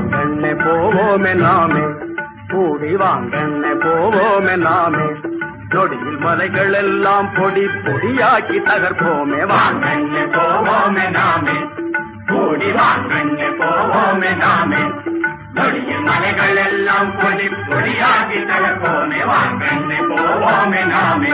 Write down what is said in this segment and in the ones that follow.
வாங்கண்ணே போவோமே நாமே கூடி வாங்கண்ணே போவோமே நாமே நொடியில் மலைகள் எல்லாம் பொடி பொடியாக்கி தகர்ப்போமே வாங்கண்ணே போவோமே நாமே கூடி வாங்கண்ணே போவோமே நாமே நொடியில் மலைகள் எல்லாம் பொடி பொடியாக்கி தகர்ப்போமே வாங்கண்ணே போவோமே நாமே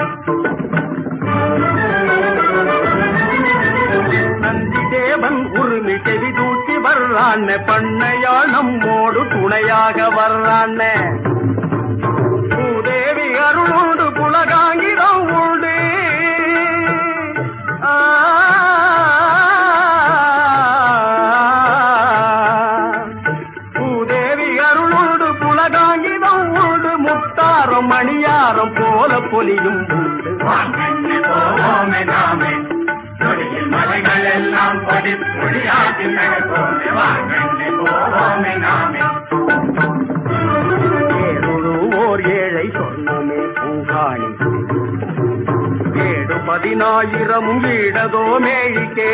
நந்தி தேவன் உரிமை செவி தூக்கி வர்றான் பண்ணையாள் நம்மோடு துணையாக வர்றான் பூதேவி அருளோடு புலகாங்கிடம் உண்டு ஆ. பூதேவி அருளோடு புலகாங்கிடம் உண்டு முத்தாரம் மணியாரம் போல பொலியும் உண்டு வாங்கண்ணே போவோமே நாமே நொடியில் மலைகள் எல்லாம் பொடி பொடியாக்கி நடப்போமே வாங்கண்ணே போவோமே நாமே ஏழுழுவோர் ஏழை சொன்னமே பூங்காணி ஏழு பதினாயிரமும் ஈடதோ மேழிக்கே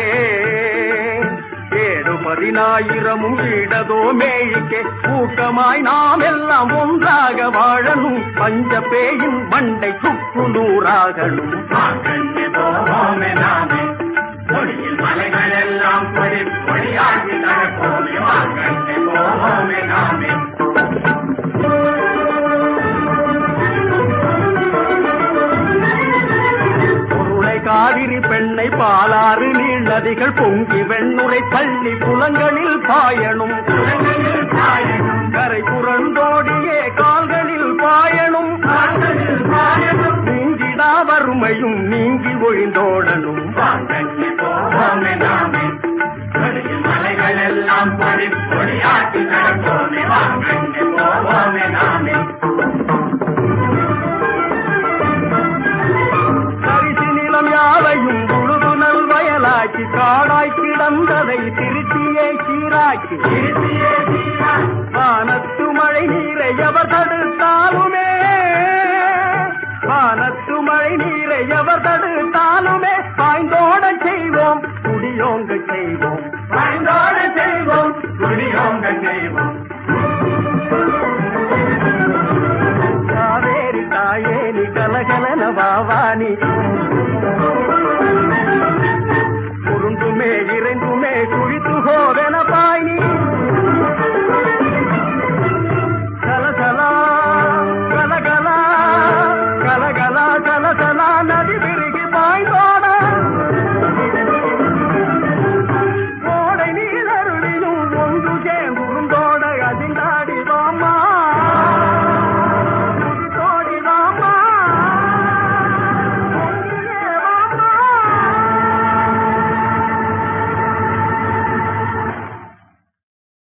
ஏழு பதினாயிரமும் ஈடதோ மேழிக்கே கூட்டமாய் நாம் எல்லாம் ஒன்றாக வாழணும் பஞ்ச பேயின் மண்டை சுக்கு நூறாகணும் வாங்கண்ணே போவோமே நாமே பொடியில் மலைகள் எல்லாம் பொடி பொடியாகி நடப்போமே வாங்கண்ணே போவோமே நாமே பொருளை காவிரி பெண்ணை பாலாறு நீள் நதிகள் பொங்கி வெண்ணுரை தள்ளி புலங்களில் பாயணும் கரை புரண்டோடியே கால்களில் பாயணும் நீங்கிடா வறுமையும் நீங்கி ஒழிந்தோடணும் வாங்கண்ணே போவோமே நாமே நடுவில் மலைகள் எல்லாம் பொடி பொடியாக்கி நடப்போமே வாங்கண்ணே போவோமே நாமே தரிசு நிலம் யாவையும் உழுது நல் வயலாக்கி காடாய் கிடந்ததை திருத்தியே சீராக்கி வானத்து மழை நீரை எவர் தடுத்தாலுமே வானத்து மழை நீரை எவர் தடுத்தாலுமே பாய்ந்தோட செய்வோம் குடியோங்க செய்வோம் பாய்ந்தோட செய்வோம் குடியோங்க செய்வோம்